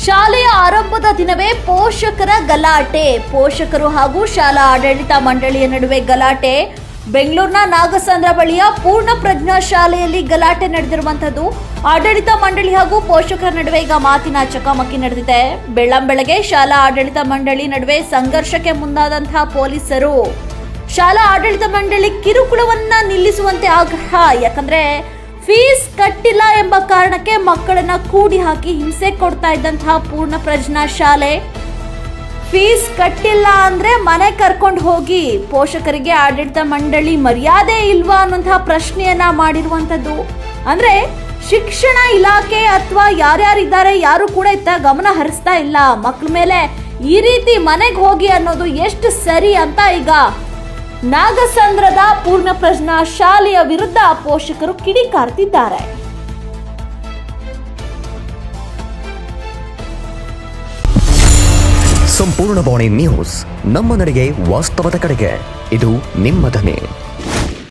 ಶಾಲೆಯ ಆರಂಭದ ದಿನವೇ ಪೋಷಕರ ಗಲಾಟೆ ಪೋಷಕರು ಹಾಗೂ ಶಾಲಾ ಆಡಳಿತ ಮಂಡಳಿಯ ನಡುವೆ ಗಲಾಟೆ ಬೆಂಗಳೂರಿನ ನಾಗಸಂದ್ರ ಬಳಿಯ ಪೂರ್ಣ ಪ್ರಜ್ಞಾ ಶಾಲೆಯಲ್ಲಿ ಗಲಾಟೆ ನಡೆದಿರುವಂತದ್ದು ಆಡಳಿತ ಮಂಡಳಿ ಹಾಗೂ ಪೋಷಕರ ನಡುವೆ ಈಗ ಮಾತಿನ ಚಕಮಕಿ ನಡೆದಿದೆ ಬೆಳ್ಳಂಬೆಳಗ್ಗೆ ಶಾಲಾ ಆಡಳಿತ ಮಂಡಳಿ ನಡುವೆ ಸಂಘರ್ಷಕ್ಕೆ ಮುಂದಾದಂತಹ ಪೊಲೀಸರು ಶಾಲಾ ಆಡಳಿತ ಮಂಡಳಿ ಕಿರುಕುಳವನ್ನ ನಿಲ್ಲಿಸುವಂತೆ ಆಗ್ರಹ ಯಾಕಂದ್ರೆ ಫೀಸ್ ಕಟ್ಟಿಲ್ಲ ಎಂಬ ಕಾರಣಕ್ಕೆ ಮಕ್ಕಳನ್ನ ಕೂಡಿ ಹಾಕಿ ಹಿಂಸೆ ಕೊಡ್ತಾ ಇದ್ದಂತಹ ಪೂರ್ಣ ಪ್ರಜ್ಞಾ ಶಾಲೆ ಫೀಸ್ ಕಟ್ಟಿಲ್ಲ ಅಂದ್ರೆ ಮನೆ ಕರ್ಕೊಂಡು ಹೋಗಿ ಪೋಷಕರಿಗೆ ಆಡಳಿತ ಮಂಡಳಿ ಮರ್ಯಾದೆ ಇಲ್ವಾ ಅನ್ನುವಂತಹ ಪ್ರಶ್ನೆಯನ್ನ ಮಾಡಿರುವಂತದ್ದು ಅಂದ್ರೆ ಶಿಕ್ಷಣ ಇಲಾಖೆ ಅಥವಾ ಯಾರ್ಯಾರಿದ್ದಾರೆ ಯಾರು ಕೂಡ ಇತ್ತ ಗಮನ ಹರಿಸ್ತಾ ಇಲ್ಲ ಮಕ್ಳ ಮೇಲೆ ಈ ರೀತಿ ಮನೆಗೆ ಹೋಗಿ ಅನ್ನೋದು ಎಷ್ಟು ಸರಿ ಅಂತ ಈಗ ನಾಗಸಂದ್ರದ ಪೂರ್ಣ ಪ್ರಜ್ಞಾ ಶಾಲೆಯ ವಿರುದ್ಧ ಪೋಷಕರು ಕಿಡಿಕಾರ್ತಿದ್ದಾರೆ ಸಂಪೂರ್ಣ ಬಾಣಿ ನ್ಯೂಸ್ ನಮ್ಮ ನಡೆಗೆ ವಾಸ್ತವದ ಕಡೆಗೆ ಇದು ನಿಮ್ಮ ಧ್ವನಿ